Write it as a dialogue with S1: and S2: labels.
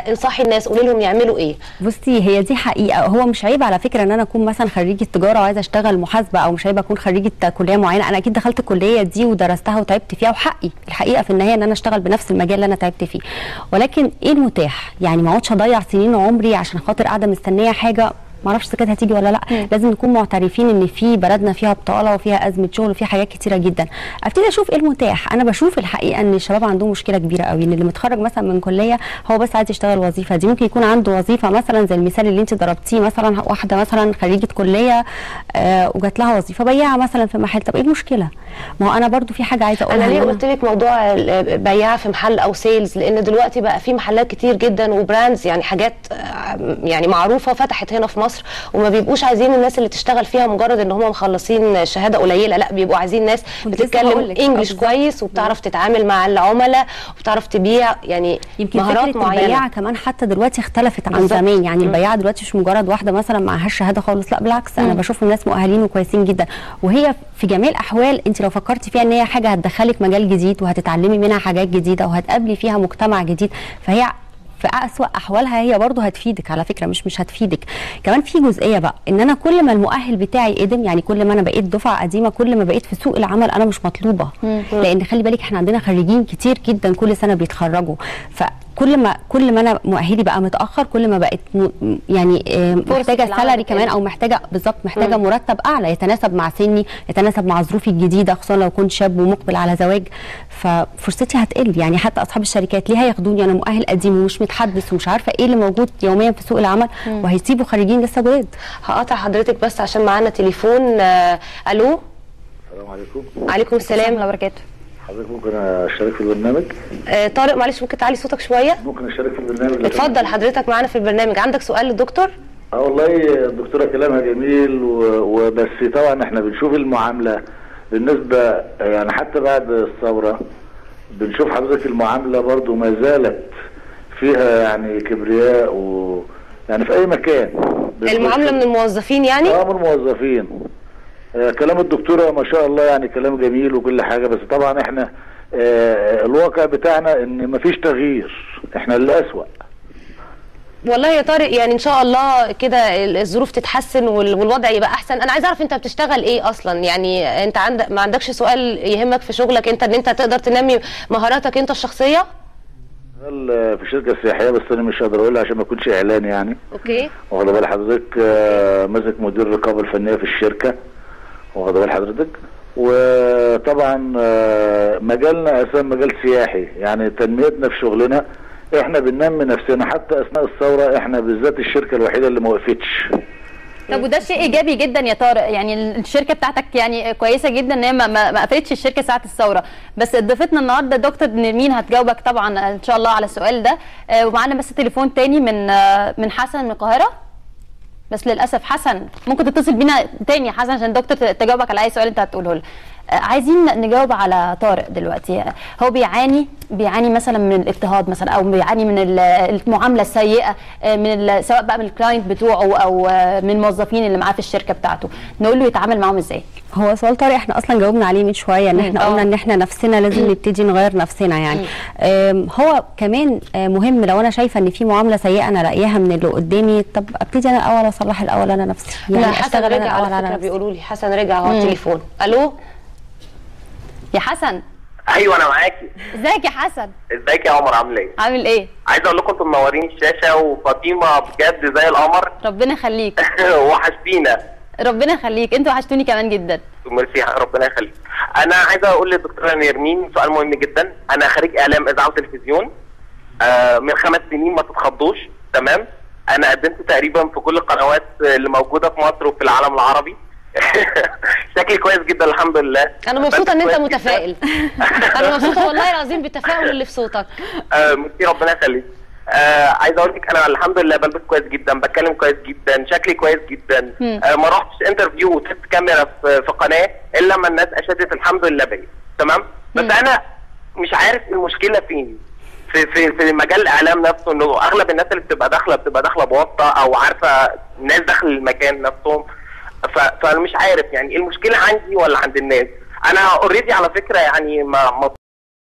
S1: انصحي الناس قولي لهم يعملوا ايه
S2: بصي هي دي حقيقه هو مش عيب على فكره ان انا اكون مثلا خريجه تجاره وعايزه اشتغل محاسبه او مش عيب اكون خريجه كليه معينه انا اكيد دخلت الكليه دي ودرستها وتعبت فيها وحقي الحقيقه في النهايه ان انا اشتغل بنفس المجال اللي انا تعبت فيه ولكن ايه المتاح يعني ما اقعدش اضيع سنين عمري عشان خاطر قاعده مستنيه حاجه ما اعرفش اذا كانت هتيجي ولا لا
S3: مم.
S2: لازم نكون معترفين ان في بلدنا فيها بطاله وفيها ازمه شغل وفيها حاجات كتيره جدا ابتدي اشوف ايه المتاح انا بشوف الحقيقه ان الشباب عندهم مشكله كبيره قوي ان اللي متخرج مثلا من كليه هو بس عايز يشتغل وظيفه دي ممكن يكون عنده وظيفه مثلا زي المثال اللي انت ضربتيه مثلا واحده مثلا خريجه كليه آه وجات لها وظيفه بياعه مثلا في محل طب ايه المشكله ما هو انا برضو في حاجه عايزه اقولها
S1: انا ليه
S2: إن
S1: قلت لك موضوع ال- بياعه في محل او سيلز لان دلوقتي بقى في محلات كتير جدا وبراندز يعني حاجات آه، يعني معروفه فتحت هنا في مصر وما بيبقوش عايزين الناس اللي تشتغل فيها مجرد ان هم مخلصين شهاده قليله لا بيبقوا عايزين ناس
S2: كنت لسه
S1: بتتكلم
S2: هقولك.
S1: انجلش
S2: آه، بالظبط.
S1: كويس وبتعرف تتعامل مع العملاء وبتعرف تبيع يعني
S2: يمكن
S1: مهارات
S2: فكره
S1: معينه
S2: البياعه كمان حتى دلوقتي اختلفت عن
S1: بالظبط.
S2: زمان يعني
S1: مم.
S2: البياعه دلوقتي مش مجرد واحده مثلا معهاش شهاده خالص لا بالعكس انا
S1: مم.
S2: بشوف الناس مؤهلين وكويسين جدا وهي في جميع الاحوال انت لو فكرتي فيها ان هي حاجه هتدخلك مجال جديد وهتتعلمي منها حاجات جديده وهتقابلي فيها مجتمع جديد فهي في أسوأ أحوالها هي برضه هتفيدك على فكرة مش مش هتفيدك كمان في جزئية بقى إن أنا كل ما المؤهل بتاعي قدم يعني كل ما أنا بقيت دفعة قديمة كل ما بقيت في سوق العمل أنا مش مطلوبة لأن خلي بالك إحنا عندنا خريجين كتير جدا كل سنة بيتخرجوا فكل ما كل ما أنا مؤهلي بقى متأخر كل ما بقيت م يعني آه، محتاجة
S1: العمل
S2: سالري
S1: بتقل.
S2: كمان أو محتاجة بالظبط محتاجة
S1: مم.
S2: مرتب أعلى يتناسب مع سني يتناسب مع ظروفي الجديدة خصوصا لو كنت شاب ومقبل على زواج ففرصتي هتقل يعني حتى أصحاب الشركات ليه هياخدوني أنا مؤهل قديم ومش متحدث ومش عارفة إيه اللي موجود يوميا في سوق العمل وهيسيبوا خريجين لسه جداد
S1: هقاطع حضرتك بس عشان معانا تليفون آه، الو
S4: السلام عليكم
S1: عليكم السلام
S3: الله وبركاته
S4: حضرتك ممكن اشارك في البرنامج
S1: آه، طارق معلش ممكن تعلي صوتك شويه
S4: ممكن اشارك في البرنامج لو
S1: اتفضل
S4: سمحت؟
S1: حضرتك معانا في البرنامج عندك سؤال للدكتور
S4: اه والله الدكتوره كلامها جميل و- وبس طبعا احنا بنشوف المعامله بالنسبه يعني حتى بعد الثوره بنشوف حضرتك المعامله برضو ما زالت فيها يعني كبرياء و يعني في اي مكان
S1: المعامله من الموظفين يعني
S4: اه من الموظفين آه كلام الدكتوره ما شاء الله يعني كلام جميل وكل حاجه بس طبعا احنا آه الواقع بتاعنا ان مفيش تغيير احنا اللي اسوأ
S1: والله يا طارق يعني ان شاء الله كده ال- الظروف تتحسن وال- والوضع يبقى احسن انا عايز اعرف انت بتشتغل ايه اصلا يعني انت عندك ما عندكش سؤال يهمك في شغلك انت ان انت تقدر تنمي مهاراتك انت الشخصيه
S4: شغال في شركه سياحيه بس انا مش هقدر اقولها عشان ما اكونش اعلان يعني
S1: اوكي
S4: واخد بال حضرتك آه، ماسك مدير الرقابه الفنيه في الشركه واخد بال حضرتك وطبعا آه، مجالنا اساسا مجال سياحي يعني تنميتنا في شغلنا احنا بننمي نفسنا حتى اثناء الثوره احنا بالذات الشركه الوحيده اللي ما وقفتش
S3: طب وده شيء ايجابي جدا يا طارق يعني الشركه بتاعتك يعني كويسه جدا ان هي ما, ما ما قفلتش الشركه ساعه الثوره بس ضيفتنا النهارده دكتور نرمين هتجاوبك طبعا ان شاء الله على السؤال ده آه، ومعانا بس تليفون تاني من آه، من حسن من القاهره بس للاسف حسن ممكن تتصل بينا تاني يا حسن عشان الدكتور تجاوبك على اي سؤال انت هتقوله له آه، عايزين نجاوب على طارق دلوقتي هو بيعاني بيعاني مثلا من الاضطهاد مثلا او بيعاني من ال- المعامله السيئه آه، من ال- سواء بقى من الكلاينت بتوعه او آه، من الموظفين اللي معاه في الشركه بتاعته نقول له يتعامل معاهم ازاي
S2: هو سؤال طارق احنا اصلا جاوبنا عليه من شويه ان احنا
S1: مم.
S2: قلنا
S1: آه.
S2: ان احنا نفسنا لازم نبتدي نغير نفسنا يعني آم، هو كمان آه، مهم لو انا شايفه ان في معامله سيئه انا لاقيها من اللي قدامي طب ابتدي انا الاول اصلح الاول انا نفسي
S1: لا حسن
S2: أشتغل أنا
S1: رجع
S2: الأول
S1: على فكره
S2: نفسي.
S1: بيقولوا لي حسن رجع على
S3: مم.
S1: التليفون الو
S3: يا حسن
S5: ايوه انا معاكي
S3: ازيك يا حسن
S5: ازيك يا عمر عامل ايه
S3: عامل ايه
S5: عايز اقول لكم انتم منورين الشاشه وفاطمه بجد زي القمر
S3: ربنا يخليك
S5: وحشتينا
S3: ربنا يخليك انتوا وحشتوني كمان جدا
S5: ميرسي ربنا يخليك انا عايز اقول للدكتوره نيرمين سؤال مهم جدا انا خريج اعلام اذاعه وتلفزيون آه من خمس سنين ما تتخضوش تمام انا قدمت تقريبا في كل القنوات اللي موجوده في مصر وفي العالم العربي شكلي كويس جدا الحمد لله
S1: انا مبسوطه ان انت
S5: كويس جداً.
S1: متفائل انا مبسوطه والله العظيم بالتفاؤل اللي في صوتك
S5: آه، ميرسي ربنا يخليك آه عايز اقول لك انا الحمد لله بلبس كويس جدا بتكلم كويس جدا شكلي كويس جدا
S3: مم.
S5: آه ما رحتش انترفيو وتست كاميرا في, في قناه الا لما الناس اشادت الحمد لله بيا تمام بس
S3: مم.
S5: انا مش عارف المشكله فين في في في مجال الاعلام نفسه انه اغلب الناس اللي بتبقى داخله بتبقى داخله بواسطه او عارفه ناس داخل المكان نفسهم ف- فانا مش عارف يعني المشكله عندي ولا عند الناس انا اوريدي على فكره يعني ما ما